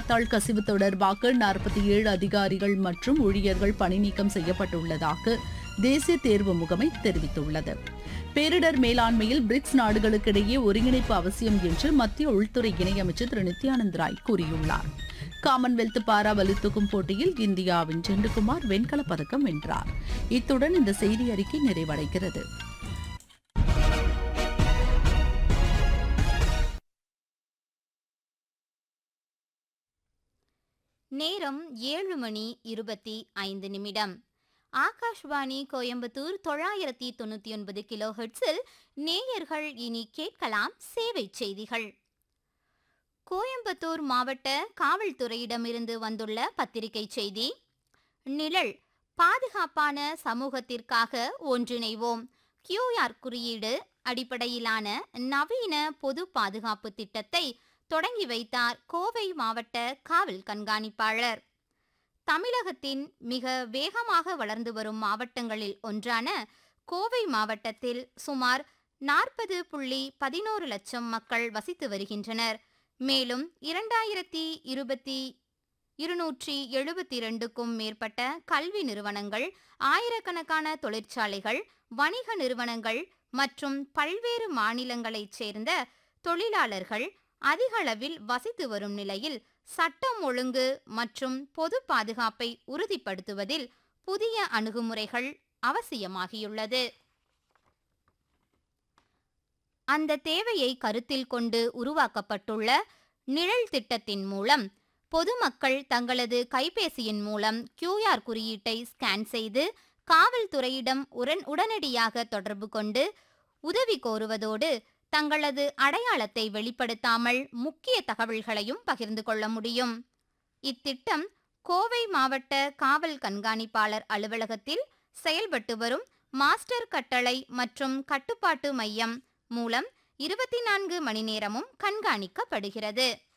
வினாத்தாள் கசிவு தொடர்பாக நாற்பத்தி ஏழு அதிகாரிகள் மற்றும் ஊழியர்கள் பணிநீக்கம் செய்யப்பட்டுள்ளதாக தேசிய தேர்வு முகமை தெரிவித்துள்ளது பேரிடர் மேலாண்மையில் பிரிக்ஸ் நாடுகளுக்கிடையே ஒருங்கிணைப்பு அவசியம் என்று மத்திய உள்துறை இணையமைச்சர் திரு நித்யானந்த் ராய் கூறியுள்ளார் காமன்வெல்த் பாரா வலுத்தூக்கும் போட்டியில் இந்தியாவின் செண்டுகுமார் வெண்கலப் பதக்கம் வென்றார் இத்துடன் இந்த செய்தி அறிக்கை நிறைவடைகிறது நேரம் ஏழு மணி இருபத்தி ஐந்து நிமிடம் ஆகாஷ்வாணி கோயம்புத்தூர் தொள்ளாயிரத்தி தொண்ணூத்தி ஒன்பது கிலோ ஹெர்ட்ஸில் நேயர்கள் இனி கேட்கலாம் சேவை செய்திகள் கோயம்புத்தூர் மாவட்ட காவல்துறையிடமிருந்து வந்துள்ள பத்திரிகை செய்தி நிழல் பாதுகாப்பான சமூகத்திற்காக ஒன்றிணைவோம் கியூஆர் குறியீடு அடிப்படையிலான நவீன பொது பாதுகாப்பு திட்டத்தை தொடங்கி வைத்தார் கோவை மாவட்ட காவல் கண்காணிப்பாளர் தமிழகத்தின் மிக வேகமாக வளர்ந்து வரும் மாவட்டங்களில் ஒன்றான கோவை மாவட்டத்தில் சுமார் நாற்பது புள்ளி பதினோரு லட்சம் மக்கள் வசித்து வருகின்றனர் மேலும் இரண்டாயிரத்தி இருபத்தி இருநூற்றி எழுபத்தி இரண்டுக்கும் மேற்பட்ட கல்வி நிறுவனங்கள் ஆயிரக்கணக்கான தொழிற்சாலைகள் வணிக நிறுவனங்கள் மற்றும் பல்வேறு மாநிலங்களைச் சேர்ந்த தொழிலாளர்கள் அதிகளவில் வசித்து வரும் நிலையில் சட்டம் ஒழுங்கு மற்றும் பொது பாதுகாப்பை உறுதிப்படுத்துவதில் புதிய அணுகுமுறைகள் அவசியமாகியுள்ளது அந்த தேவையை கருத்தில் கொண்டு உருவாக்கப்பட்டுள்ள நிழல் திட்டத்தின் மூலம் பொதுமக்கள் தங்களது கைபேசியின் மூலம் கியூஆர் குறியீட்டை ஸ்கேன் செய்து காவல்துறையிடம் உடன் உடனடியாக தொடர்பு கொண்டு உதவி கோருவதோடு தங்களது அடையாளத்தை வெளிப்படுத்தாமல் முக்கிய தகவல்களையும் பகிர்ந்து கொள்ள முடியும் இத்திட்டம் கோவை மாவட்ட காவல் கண்காணிப்பாளர் அலுவலகத்தில் செயல்பட்டு வரும் மாஸ்டர் கட்டளை மற்றும் கட்டுப்பாட்டு மையம் மூலம் இருபத்தி நான்கு மணி நேரமும் கண்காணிக்கப்படுகிறது